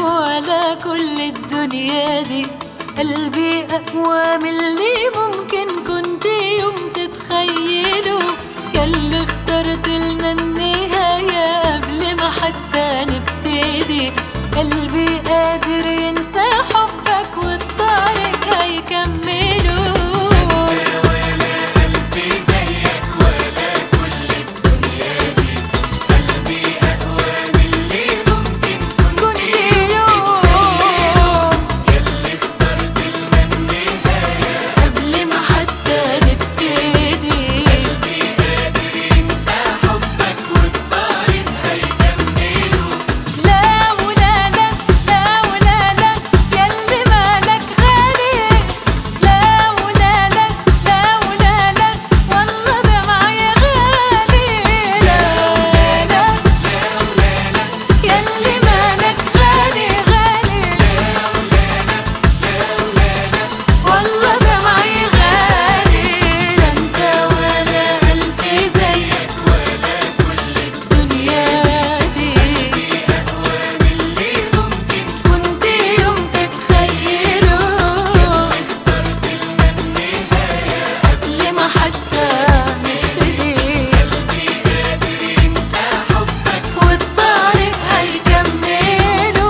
ولا كل الدنيا دي قلبي أقوى من اللي ممكن كنت يوم تتخيله ياللي اخترت لنا النهاية قبل ما حتى نبتدي قلبي قادر ينسى حبك والطريق هيكمله كنت يوم قبل ما حتى نبتدي لا ولا لا لا ولا لا ياللي مالك غالي لا ولا لا لا ولا لا والله دمعي غالي لا لا ياللي مالك غالي غالي والله دمعي غالي لا انت ولا ألف زيك الدنيا دي كنت يوم تتخيله قبل ما حتى نبتدي والطريق هيكمله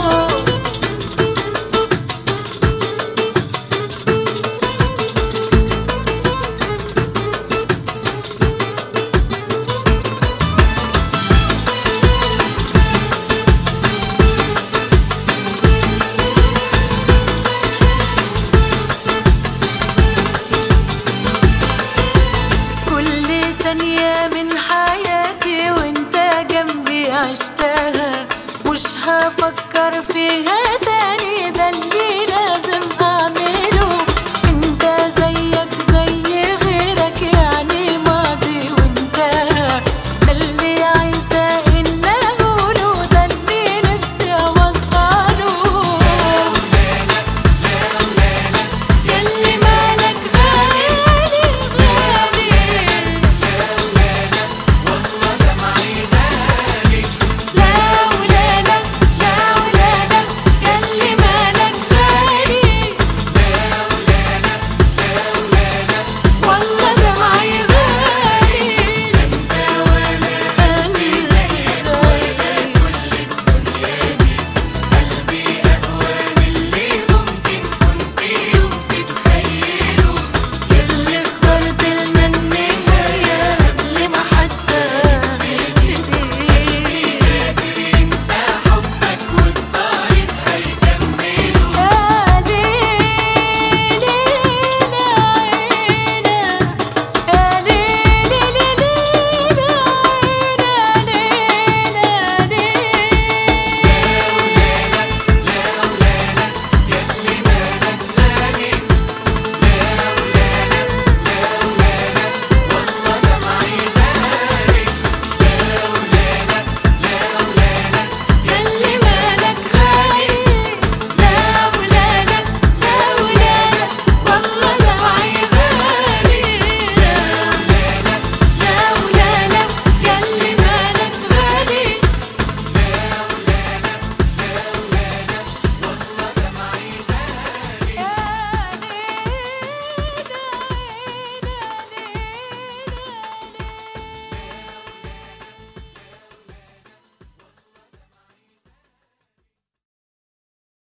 كل ثانية من حياتي وانت جنبي عشتها مش هفكر فيها تاني ده اللي